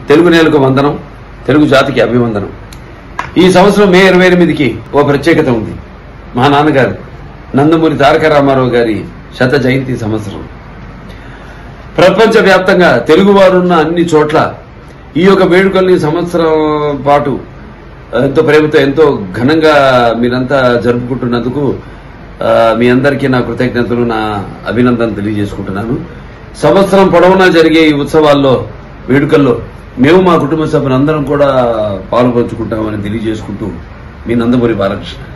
తెలుగు నేలకు వందనం తెలుగు జాతికి అభివందనం ఈ సంవత్సరం మే ఇరవై ఎనిమిదికి ఓ ప్రత్యేకత ఉంది మా నాన్నగారు నందమూరి తారక రామారావు గారి శత జయంతి సంవత్సరం ప్రపంచ వ్యాప్తంగా తెలుగువారున్న అన్ని చోట్ల ఈ యొక్క వేడుకల్ని సంవత్సరం పాటు ఎంతో ప్రేమతో ఎంతో ఘనంగా మీరంతా జరుపుకుంటున్నందుకు ఆ, మీ అందరికీ నా కృతజ్ఞతలు నా అభినందన తెలియజేసుకుంటున్నాను సంవత్సరం పొడవునా జరిగే ఈ ఉత్సవాల్లో వేడుకల్లో మేము మా కుటుంబ సభ్యులందరం కూడా పాల్పంచుకుంటామని తెలియజేసుకుంటూ మీ నందమూరి బాలకృష్ణ